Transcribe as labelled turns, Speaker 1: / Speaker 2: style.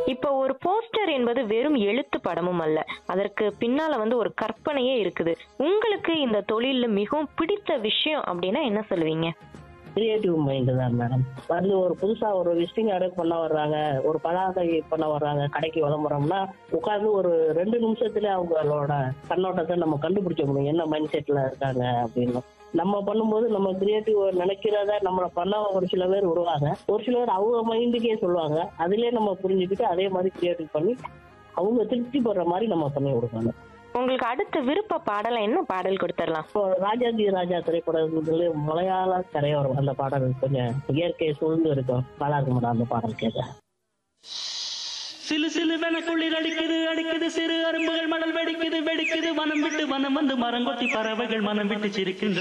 Speaker 1: இப்போ ஒரு போஸ்டர் என்பது வெறும் எழுத்து படமும் அல்ல அதற்கு பின்னால வந்து ஒரு கற்பனையே இருக்குது உங்களுக்கு இந்த தொழில்ல மிகவும் பிடித்த விஷயம் அப்படின்னா என்ன சொல்லுவீங்க
Speaker 2: கிரியேட்டிவ் மைண்டு தான் மேடம் வந்து ஒரு புதுசா ஒரு விசிட்டிங் கார்டு பண்ண வர்றாங்க ஒரு பதாகை பண்ண வர்றாங்க கடைக்கு விளம்பரம்னா உட்கார்ந்து ஒரு ரெண்டு நிமிஷத்துல அவங்களோட கண்ணோட்டத்தை நம்ம கண்டுபிடிக்க முடியும் என்ன மைண்ட் செட்ல இருக்காங்க அப்படின்னு நம்ம பண்ணும்போது நம்ம கிரியேட்டிவ் நினைக்கிறத நம்மளை பண்ண ஒரு சில பேர் வருவாங்க ஒரு சில பேர் அவங்க மைண்டுக்கே சொல்லுவாங்க அதுலயே நம்ம புரிஞ்சுக்கிட்டு அதே மாதிரி கிரியேட்டிவ் பண்ணி அவங்க திருப்தி படுற மாதிரி நம்ம பண்ணி கொடுக்கணும்
Speaker 1: உங்களுக்கு அடுத்த விருப்ப பாடல என்ன பாடல் கொடுத்துடலாம்
Speaker 2: இப்போ ராஜாஜி ராஜா திரைப்படத்துல மலையாள கரையோரம் அந்த பாடல் கொஞ்சம் இயற்கை சூழ்ந்து இருக்கும் நல்லா இருக்கும் மேடம் அந்த பாடல் கேட்க
Speaker 3: சிலு சிலுவென குளிர் அடிக்குது அடிக்குது சிறு அரும்புகள் மணல் வெடிக்குது வெடிக்குது வனம் விட்டு வனம் வந்து மரங்கொத்தி பறவைகள் மனம் விட்டு சிரிக்கின்ற